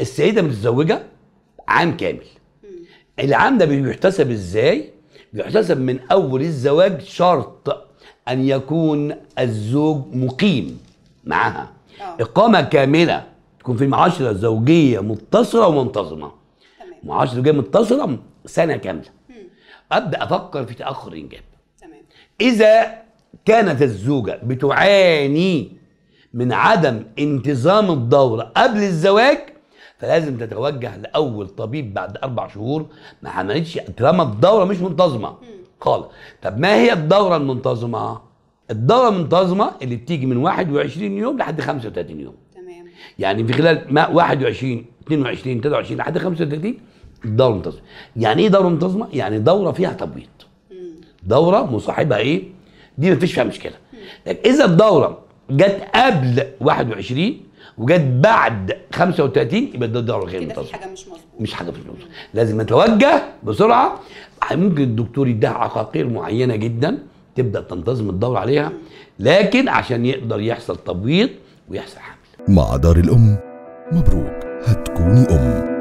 السيده متزوجه عام كامل العام ده بيحتسب ازاي بيحتسب من اول الزواج شرط ان يكون الزوج مقيم معاها آه. اقامه كامله تكون في معاشره زوجيه متصله ومنتظمه تمام معاشره زوجيه متصله سنه كامله ابدا افكر في تاخر الانجاب تمام إذا كانت الزوجة بتعاني من عدم انتظام الدورة قبل الزواج فلازم تتوجه لأول طبيب بعد أربع شهور ما عملتش طالما الدورة مش منتظمة خالص طب ما هي الدورة المنتظمة؟ الدورة المنتظمة اللي بتيجي من 21 يوم لحد 35 يوم تمام يعني في خلال ما 21 22 23 لحد 35 الدورة منتظمة يعني ايه دورة منتظمة؟ يعني دورة فيها تبويض دوره مصاحبها ايه دي مفيش فيها مشكله لكن اذا الدوره جت قبل 21 وجت بعد 35 يبقى ده دوره غير كده في منتظمه حاجه مش مظبوطه مش حاجه في النص لازم نتوجه بسرعه ممكن الدكتور يديها عقاقير معينه جدا تبدا تنتظم الدوره عليها لكن عشان يقدر يحصل تبويض ويحصل حمل مع دار الأم مبروك هتكوني أم